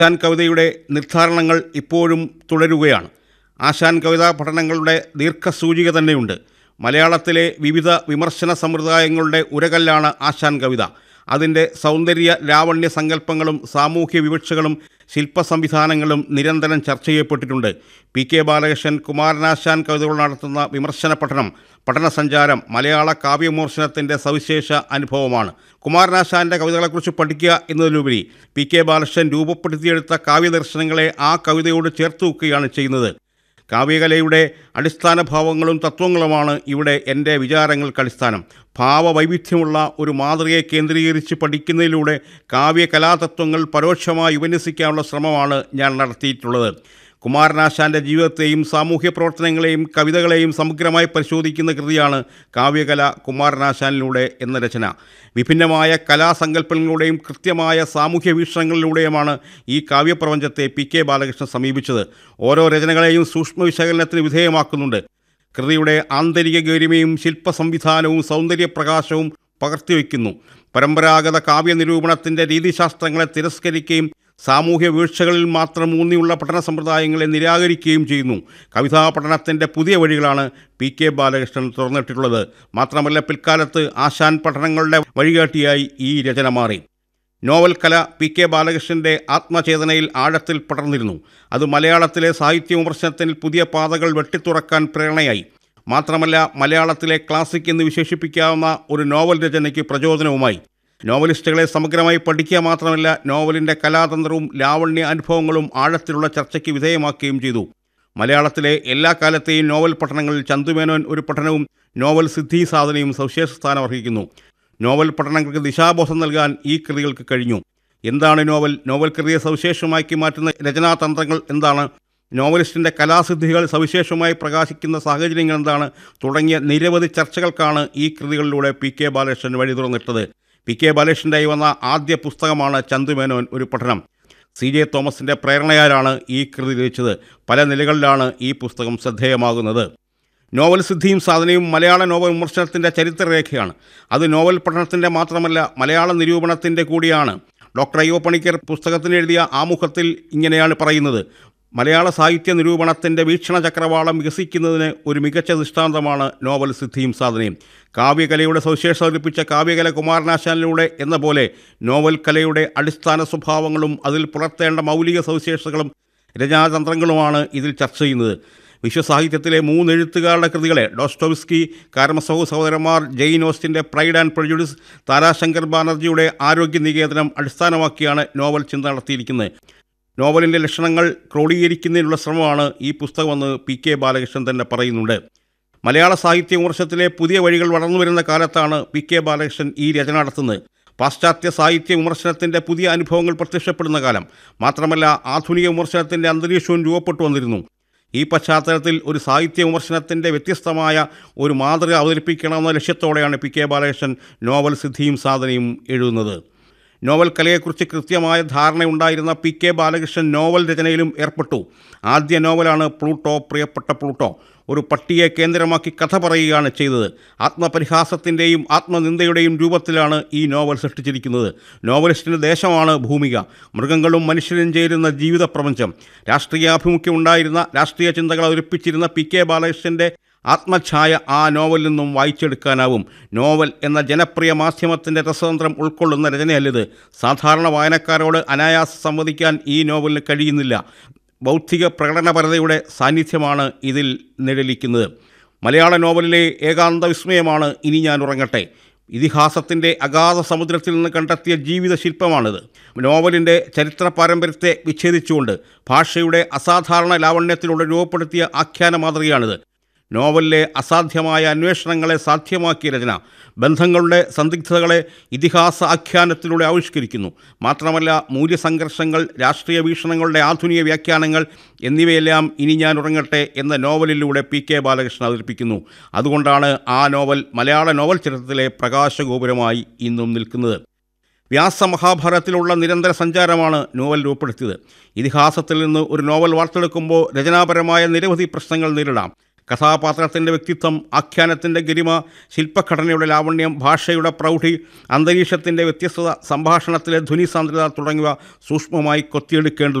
ആശാൻ കവിതയുടെ നിർദ്ധാരണങ്ങൾ ഇപ്പോഴും തുടരുകയാണ് ആശാൻ കവിതാ പഠനങ്ങളുടെ ദീർഘസൂചിക തന്നെയുണ്ട് മലയാളത്തിലെ വിവിധ വിമർശന സമ്പ്രദായങ്ങളുടെ ഉരകല്ലാണ് ആശാൻ കവിത അതിൻ്റെ സൗന്ദര്യ ലാവണ്യ സങ്കല്പങ്ങളും സാമൂഹ്യ വിവക്ഷകളും ശില്പ സംവിധാനങ്ങളും നിരന്തരം ചർച്ച ചെയ്യപ്പെട്ടിട്ടുണ്ട് പി കെ ബാലകൃഷ്ണൻ കുമാരനാശാൻ കവിതകൾ നടത്തുന്ന വിമർശന പഠനം പഠനസഞ്ചാരം മലയാള കാവ്യവിമർശനത്തിൻ്റെ സവിശേഷ അനുഭവമാണ് കുമാരനാശാൻ്റെ കവിതകളെക്കുറിച്ച് പഠിക്കുക എന്നതിലുപരി പി കെ ബാലകൃഷ്ണൻ രൂപപ്പെടുത്തിയെടുത്ത കാവ്യദർശനങ്ങളെ ആ കവിതയോട് ചേർത്ത് വെക്കുകയാണ് ചെയ്യുന്നത് കാവ്യകലയുടെ അടിസ്ഥാന ഭാവങ്ങളും തത്വങ്ങളുമാണ് ഇവിടെ എൻ്റെ വിചാരങ്ങൾക്ക് അടിസ്ഥാനം ഭാവവൈവിധ്യമുള്ള ഒരു മാതൃകയെ കേന്ദ്രീകരിച്ച് പഠിക്കുന്നതിലൂടെ കാവ്യകലാതത്വങ്ങൾ പരോക്ഷമായി വിന്യസിക്കാനുള്ള ശ്രമമാണ് ഞാൻ നടത്തിയിട്ടുള്ളത് കുമാരനാശാൻ്റെ ജീവിതത്തെയും സാമൂഹ്യ പ്രവർത്തനങ്ങളെയും കവിതകളെയും സമഗ്രമായി പരിശോധിക്കുന്ന കൃതിയാണ് കാവ്യകല കുമാരനാശാനിലൂടെ എന്ന രചന വിഭിന്നമായ കലാസങ്കല്പങ്ങളിലൂടെയും കൃത്യമായ സാമൂഹ്യ വീക്ഷണങ്ങളിലൂടെയുമാണ് ഈ കാവ്യപ്രപഞ്ചത്തെ പി കെ ബാലകൃഷ്ണൻ സമീപിച്ചത് ഓരോ രചനകളെയും സൂക്ഷ്മ വിശകലനത്തിന് വിധേയമാക്കുന്നുണ്ട് കൃതിയുടെ ആന്തരിക ഗരിമയും ശില്പ സംവിധാനവും സൗന്ദര്യപ്രകാശവും പകർത്തിവെക്കുന്നു പരമ്പരാഗത കാവ്യനിരൂപണത്തിൻ്റെ രീതിശാസ്ത്രങ്ങളെ തിരസ്കരിക്കുകയും സാമൂഹ്യ വീഴ്ചകളിൽ മാത്രം ഊന്നിയുള്ള പഠന സമ്പ്രദായങ്ങളെ നിരാകരിക്കുകയും ചെയ്യുന്നു കവിതാ പഠനത്തിൻ്റെ പുതിയ വഴികളാണ് പി കെ ബാലകൃഷ്ണൻ തുറന്നിട്ടുള്ളത് മാത്രമല്ല പിൽക്കാലത്ത് ആശാൻ പഠനങ്ങളുടെ വഴികാട്ടിയായി ഈ രചന മാറി നോവൽ കല പി കെ ബാലകൃഷ്ണൻ്റെ ആത്മചേതനയിൽ ആഴത്തിൽ പടർന്നിരുന്നു അത് മലയാളത്തിലെ സാഹിത്യ വിമർശനത്തിൽ പുതിയ പാതകൾ വെട്ടിത്തുറക്കാൻ പ്രേരണയായി മാത്രമല്ല മലയാളത്തിലെ ക്ലാസിക് എന്ന് വിശേഷിപ്പിക്കാവുന്ന ഒരു നോവൽ രചനയ്ക്ക് പ്രചോദനവുമായി നോവലിസ്റ്റുകളെ സമഗ്രമായി പഠിക്കുക മാത്രമല്ല നോവലിൻ്റെ കലാതന്ത്രവും ലാവണ്യ അനുഭവങ്ങളും ആഴത്തിലുള്ള ചർച്ചയ്ക്ക് വിധേയമാക്കുകയും ചെയ്തു മലയാളത്തിലെ എല്ലാ കാലത്തെയും നോവൽ പഠനങ്ങളിൽ ചന്തുമേനോൻ ഒരു പഠനവും നോവൽ സിദ്ധി സാധനയും സവിശേഷ സ്ഥാനം അർഹിക്കുന്നു നോവൽ പഠനങ്ങൾക്ക് ദിശാബോധം നൽകാൻ ഈ കൃതികൾക്ക് കഴിഞ്ഞു എന്താണ് നോവൽ നോവൽ കൃതിയെ സവിശേഷമാക്കി മാറ്റുന്ന രചനാതന്ത്രങ്ങൾ എന്താണ് നോവലിസ്റ്റിൻ്റെ കലാസിദ്ധികൾ സവിശേഷമായി പ്രകാശിക്കുന്ന സാഹചര്യങ്ങൾ എന്താണ് തുടങ്ങിയ നിരവധി ചർച്ചകൾക്കാണ് ഈ കൃതികളിലൂടെ പി കെ ബാലകൃഷ്ണൻ വഴി തുറന്നിട്ടത് പി കെ ബാലകൃഷ്ണൻ്റെ വന്ന ആദ്യ പുസ്തകമാണ് ചന്തുമേനോൻ ഒരു പഠനം സി ജെ തോമസിൻ്റെ പ്രേരണയാലാണ് ഈ കൃതി രചിച്ചത് പല നിലകളിലാണ് ഈ പുസ്തകം ശ്രദ്ധേയമാകുന്നത് നോവൽ സിദ്ധിയും സാധനയും മലയാള നോവൽ വിമർശനത്തിൻ്റെ ചരിത്രരേഖയാണ് അത് നോവൽ പഠനത്തിൻ്റെ മാത്രമല്ല മലയാള നിരൂപണത്തിൻ്റെ കൂടിയാണ് ഡോക്ടർ അയ്യോ പണിക്കർ പുസ്തകത്തിന് എഴുതിയ ആമുഖത്തിൽ ഇങ്ങനെയാണ് പറയുന്നത് മലയാള സാഹിത്യ നിരൂപണത്തിൻ്റെ വീക്ഷണ ചക്രവാളം വികസിക്കുന്നതിന് ഒരു മികച്ച ദൃഷ്ടാന്തമാണ് നോവൽ സിദ്ധിയും സാധനയും കാവ്യകലയുടെ സവിശേഷത ഒലിപ്പിച്ച കാവ്യകല കുമാരനാശാനിലൂടെ എന്ന പോലെ നോവൽ കലയുടെ അടിസ്ഥാന സ്വഭാവങ്ങളും അതിൽ പുലർത്തേണ്ട മൗലിക സവിശേഷതകളും രചനാതന്ത്രങ്ങളുമാണ് ഇതിൽ ചർച്ച ചെയ്യുന്നത് വിശ്വസാഹിത്യത്തിലെ മൂന്ന് എഴുത്തുകാരുടെ കൃതികളെ ഡോസ്റ്റോവിസ്കി കാരമസഹു സഹോദരന്മാർ ജെയിൻ ഓസ്റ്റിൻ്റെ പ്രൈഡ് ആൻഡ് പ്രൊഡ്യൂസ് താരാശങ്കർ ബാനർജിയുടെ ആരോഗ്യ നികേതനം അടിസ്ഥാനമാക്കിയാണ് നോവൽ ചിന്ത നടത്തിയിരിക്കുന്നത് നോവലിൻ്റെ ലക്ഷണങ്ങൾ ക്രോഡീകരിക്കുന്നതിനുള്ള ശ്രമമാണ് ഈ പുസ്തകമെന്ന് പി കെ ബാലകൃഷ്ണൻ തന്നെ പറയുന്നുണ്ട് മലയാള സാഹിത്യ വിമർശനത്തിലെ പുതിയ വഴികൾ വളർന്നു വരുന്ന കാലത്താണ് പി കെ ബാലകൃഷ്ണൻ ഈ രചന നടത്തുന്നത് പാശ്ചാത്യ സാഹിത്യ വിമർശനത്തിൻ്റെ പുതിയ അനുഭവങ്ങൾ പ്രത്യക്ഷപ്പെടുന്ന കാലം മാത്രമല്ല ആധുനിക വിമർശനത്തിൻ്റെ അന്തരീക്ഷവും രൂപപ്പെട്ടു വന്നിരുന്നു ഈ പശ്ചാത്തലത്തിൽ ഒരു സാഹിത്യ വിമർശനത്തിൻ്റെ വ്യത്യസ്തമായ ഒരു മാതൃക അവതരിപ്പിക്കണമെന്ന ലക്ഷ്യത്തോടെയാണ് പി കെ ബാലകൃഷ്ണൻ നോവൽ സിദ്ധിയും സാധനയും എഴുതുന്നത് നോവൽ കലയെക്കുറിച്ച് കൃത്യമായ ധാരണയുണ്ടായിരുന്ന പി കെ ബാലകൃഷ്ണൻ നോവൽ രചനയിലും ഏർപ്പെട്ടു ആദ്യ നോവലാണ് പ്ലൂട്ടോ പ്രിയപ്പെട്ട പ്ലൂട്ടോ ഒരു പട്ടിയെ കേന്ദ്രമാക്കി കഥ പറയുകയാണ് ചെയ്തത് ആത്മപരിഹാസത്തിൻ്റെയും ആത്മനിന്ദയുടെയും രൂപത്തിലാണ് ഈ നോവൽ സൃഷ്ടിച്ചിരിക്കുന്നത് നോവലിസ്റ്റിൻ്റെ ദേശമാണ് ഭൂമിക മൃഗങ്ങളും മനുഷ്യരും ചേരുന്ന ജീവിത പ്രപഞ്ചം രാഷ്ട്രീയാഭിമുഖ്യം ഉണ്ടായിരുന്ന രാഷ്ട്രീയ ചിന്തകൾ അവതരിപ്പിച്ചിരുന്ന പി കെ ബാലകൃഷ്ണൻ്റെ ആത്മഛായ ആ നോവലിൽ നിന്നും വായിച്ചെടുക്കാനാവും നോവൽ എന്ന ജനപ്രിയ മാധ്യമത്തിൻ്റെ രസതന്ത്രം ഉൾക്കൊള്ളുന്ന രചനയല്ലിത് സാധാരണ വായനക്കാരോട് അനായാസം സംവദിക്കാൻ ഈ നോവലിന് കഴിയുന്നില്ല ബൗദ്ധിക പ്രകടനപരതയുടെ സാന്നിധ്യമാണ് ഇതിൽ നിഴലിക്കുന്നത് മലയാള നോവലിലെ ഏകാന്ത വിസ്മയമാണ് ഇനി ഞാൻ ഉറങ്ങട്ടെ ഇതിഹാസത്തിൻ്റെ അഗാധ സമുദ്രത്തിൽ നിന്ന് കണ്ടെത്തിയ ജീവിത ശില്പമാണിത് നോവലിൻ്റെ ചരിത്ര പാരമ്പര്യത്തെ വിച്ഛേദിച്ചുകൊണ്ട് ഭാഷയുടെ അസാധാരണ ലാവണ്യത്തിലൂടെ രൂപപ്പെടുത്തിയ ആഖ്യാന മാതൃകയാണിത് നോവലിലെ അസാധ്യമായ അന്വേഷണങ്ങളെ സാധ്യമാക്കിയ രചന ബന്ധങ്ങളുടെ സന്ദിഗ്ധതകളെ ഇതിഹാസ ആഖ്യാനത്തിലൂടെ ആവിഷ്കരിക്കുന്നു മാത്രമല്ല മൂല്യസംഘർഷങ്ങൾ രാഷ്ട്രീയ വീക്ഷണങ്ങളുടെ ആധുനിക വ്യാഖ്യാനങ്ങൾ എന്നിവയെല്ലാം ഇനി ഞാൻ ഉറങ്ങട്ടെ എന്ന നോവലിലൂടെ പി കെ ബാലകൃഷ്ണൻ അവതരിപ്പിക്കുന്നു അതുകൊണ്ടാണ് ആ നോവൽ മലയാള നോവൽ ചരിത്രത്തിലെ പ്രകാശഗോപുരമായി ഇന്നും നിൽക്കുന്നത് വ്യാസമഹാഭാരതത്തിലുള്ള നിരന്തര സഞ്ചാരമാണ് നോവൽ രൂപപ്പെടുത്തിയത് ഇതിഹാസത്തിൽ നിന്ന് ഒരു നോവൽ വാർത്തെടുക്കുമ്പോൾ രചനാപരമായ നിരവധി പ്രശ്നങ്ങൾ നേരിടാം കഥാപാത്രത്തിൻ്റെ വ്യക്തിത്വം ആഖ്യാനത്തിൻ്റെ ഗരിമ ശില്പഘടനയുടെ ലാവണ്യം ഭാഷയുടെ പ്രൗഢി അന്തരീക്ഷത്തിൻ്റെ വ്യത്യസ്തത സംഭാഷണത്തിലെ ധ്വനി സാന്ദ്രത തുടങ്ങിയവ സൂക്ഷ്മമായി കൊത്തിയെടുക്കേണ്ടതുണ്ട്